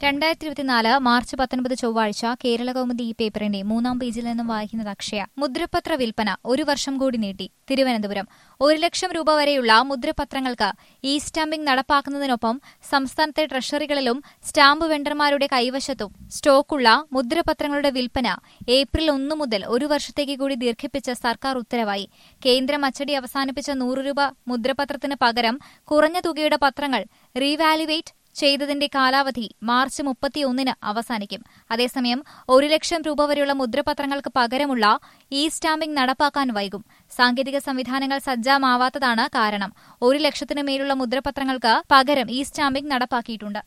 രണ്ടായിരത്തി ഇരുപത്തിനാല് മാർച്ച് പത്തൊൻപത് ചൊവ്വാഴ്ച കേരള കൗമുദി ഈ പേപ്പറിന്റെ മൂന്നാം പേജിൽ നിന്നും വായിക്കുന്നത് അക്ഷയ മുദ്രപത്ര വിൽപ്പന ഒരു വർഷം കൂടി നീട്ടി തിരുവനന്തപുരം ഒരു ലക്ഷം രൂപ വരെയുള്ള മുദ്രപത്രങ്ങൾക്ക് ഇ സ്റ്റാമ്പിംഗ് നടപ്പാക്കുന്നതിനൊപ്പം സംസ്ഥാനത്തെ ട്രഷറികളിലും സ്റ്റാമ്പ് വെണ്ടർമാരുടെ കൈവശത്തും സ്റ്റോക്കുള്ള മുദ്രപത്രങ്ങളുടെ വിൽപ്പന ഏപ്രിൽ ഒന്ന് മുതൽ ഒരു വർഷത്തേക്ക് കൂടി ദീർഘിപ്പിച്ച സർക്കാർ ഉത്തരവായി കേന്ദ്രം അച്ചടി അവസാനിപ്പിച്ച നൂറ് രൂപ മുദ്രപത്രത്തിന് പകരം കുറഞ്ഞ തുകയുടെ പത്രങ്ങൾ റീവാലുവേറ്റ് ചെയ്തതിന്റെ കാലാവധി മാർച്ച് മുപ്പത്തിയൊന്നിന് അവസാനിക്കും അതേസമയം ഒരു ലക്ഷം രൂപ വരെയുള്ള മുദ്രപത്രങ്ങൾക്ക് പകരമുള്ള ഇ സ്റ്റാമ്പിംഗ് നടപ്പാക്കാൻ വൈകും സാങ്കേതിക സംവിധാനങ്ങൾ സജ്ജമാവാത്തതാണ് കാരണം ഒരു ലക്ഷത്തിനു മേലുള്ള മുദ്രപത്രങ്ങൾക്ക് പകരം ഇ സ്റ്റാമ്പിംഗ് നടപ്പാക്കിയിട്ടുണ്ട്